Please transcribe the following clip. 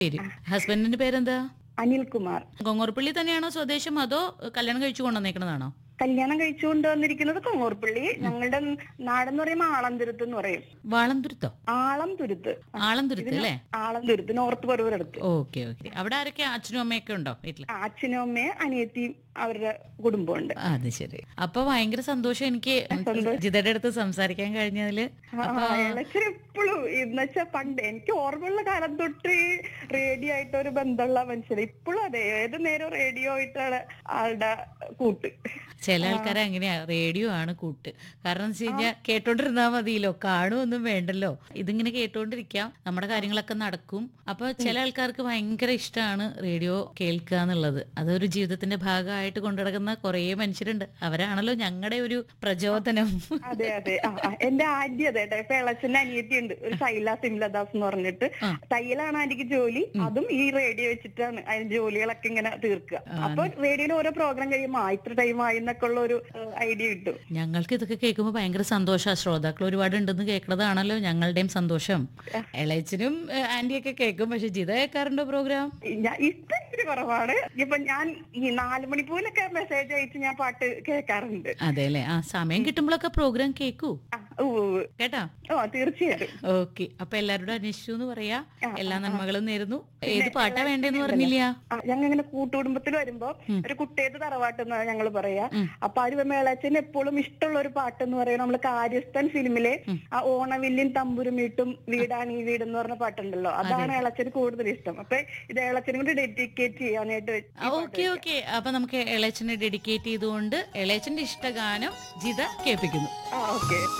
പേര് ഹസ്ബൻഡിന്റെ പേരെന്താ അനിൽകുമാർ കൊങ്ങോർപ്പള്ളി തന്നെയാണോ സ്വദേശം അതോ കല്യാണം കഴിച്ചു കൊണ്ടുവന്നേക്കണതാണോ കല്യാണം കഴിച്ചു കൊണ്ടുവന്നിരിക്കുന്നത് കൊങ്ങോർപ്പള്ളി ഞങ്ങളുടെ നാടെന്ന് പറയുമ്പോൾ ആളംതുരുത്ത് എന്ന് പറയും വാളംതുരുത്തോ ആളം തുരുത്ത് ആളംതുരുത്ത് അല്ലേ ആളം തുരുത്ത് നോർത്ത് പറവൂരടുത്ത് ഓക്കെ ഓക്കെ അവിടെ ആരൊക്കെ അച്ഛനും അമ്മയൊക്കെ ഉണ്ടോ വീട്ടില് ആ, അച്ഛനും അമ്മയും അനിയത്തിയും അവരുടെ കുടുംബമുണ്ട് അത് ശരി അപ്പൊ ഭയങ്കര സന്തോഷം എനിക്ക് ജിതയുടെ അടുത്ത് സംസാരിക്കാൻ കഴിഞ്ഞതില് ഇളച്ചൻ എപ്പോഴും എന്നുവെച്ചാ പണ്ട് എനിക്ക് ഓർമ്മയുള്ള കാലം തൊട്ട് റേഡിയോ ആയിട്ട് ഒരു ബന്ധമുള്ള മനുഷ്യർ ഇപ്പോഴും അതെ ഏത് നേരം റേഡിയോ ആയിട്ടാണ് ആളുടെ കൂട്ട് ചില ആൾക്കാർ അങ്ങനെയാ റേഡിയോ ആണ് കൂട്ട് കാരണം എന്ന് വെച്ച് കഴിഞ്ഞാൽ കേട്ടോണ്ടിരുന്നാ മതിയല്ലോ കാണുമൊന്നും വേണ്ടല്ലോ ഇതിങ്ങനെ കേട്ടോണ്ടിരിക്കാം നമ്മുടെ കാര്യങ്ങളൊക്കെ നടക്കും അപ്പൊ ചില ആൾക്കാർക്ക് ഭയങ്കര ഇഷ്ടമാണ് റേഡിയോ കേൾക്കുക എന്നുള്ളത് അതൊരു ജീവിതത്തിന്റെ ഭാഗമായിട്ട് കൊണ്ടുനടക്കുന്ന കുറേ മനുഷ്യരുണ്ട് അവരാണല്ലോ ഞങ്ങളുടെ ഒരു പ്രചോദനം അതെ അതെ ആ, ആ. എന്റെ ആന്റി അതെ കേട്ടോ ഇപ്പൊ ഇളച്ചന്റെ അനിയത്തി ഉണ്ട് ഒരു ശൈല സിംലദാസ് എന്ന് പറഞ്ഞിട്ട് തയ്യലാണ് ആന്റിക്ക് ജോലി അതും ഈ റേഡിയോ വെച്ചിട്ടാണ് അതിന് ജോലികളൊക്കെ ഇങ്ങനെ തീർക്കുക അപ്പൊ റേഡിയോയിൽ ഓരോ പ്രോഗ്രാം കഴിയുമ്പോൾ ആ ഇത്ര ടൈം ആയി എന്നൊക്കെ ഉള്ള ഒരു ഐഡിയ കിട്ടും ഞങ്ങൾക്ക് ഇതൊക്കെ കേൾക്കുമ്പോൾ ഭയങ്കര സന്തോഷമാണ് ശ്രോതാക്കൾ ഒരുപാട് ഉണ്ടെന്ന് കേൾക്കുന്നതാണല്ലോ ഞങ്ങളുടെയും സന്തോഷം ഇളയച്ചനും ഏഹ്, ആന്റിയൊക്കെ കേൾക്കും പക്ഷെ ജിത കേൾക്കാറുണ്ടോ പ്രോഗ്രാം ഞാൻ ഇപ്പൊ ഇത്തിരി കുറവാണ് ഇപ്പൊ ഞാൻ ഈ നാല് മണിക്കൂറിലൊക്കെ മെസ്സേജ് അയച്ച് ഞാൻ പാട്ട് കേൾക്കാറുണ്ട് അതെ അല്ലേ ആ സമയം കിട്ടുമ്പോഴൊക്കെ പ്രോഗ്രാം കേൾക്കൂ ആ, ഉവ്വ് ഉവ്വ്. കേട്ടോ ഓ തീർച്ചയായിട്ടും ഓക്കെ അപ്പൊ എല്ലാവരോടും അന്വേഷിച്ചു എന്ന് പറയാ എല്ലാ നന്മകളും നേരുന്നു ഏത് പാട്ടാ വേണ്ടേന്ന് പറഞ്ഞില്ല ആ, ഞങ്ങൾ ഇങ്ങനെ കൂട്ടുകുടുംബത്തിൽ വരുമ്പോ ഒരു കുട്ടിയത് തറവാട്ട് എന്നാണ് ഞങ്ങൾ പറയാ അപ്പൊ അത് മേളച്ചന് എപ്പോഴും ഇഷ്ടമുള്ള ഒരു പാട്ട് എന്ന് പറയുന്നത് നമ്മള് കാര്യസ്ഥൻ ഫിലിമിലെ ആ ഓണവില്ലിൻ തമ്പുരുമീട്ടും വീടാണ് ഈ വീട് എന്ന് പറഞ്ഞ പാട്ടുണ്ടല്ലോ അതാണ് ഇളച്ചന് കൂടുതൽ ഇഷ്ടം അപ്പൊ ഇത് ഇളച്ചനും കൂടി ഡെഡിക്കേറ്റ് ചെയ്യാനായിട്ട് ഈ പാട്ട് ഓക്കെ ഓക്കെ അപ്പൊ നമുക്ക് ഇളയച്ചനെ ഡെഡിക്കേറ്റ് ചെയ്തുകൊണ്ട് ഇളയച്ചന്റെ ഇഷ്ടഗാനം ജിത കേൾപ്പിക്കുന്നു ആ ഓക്കെ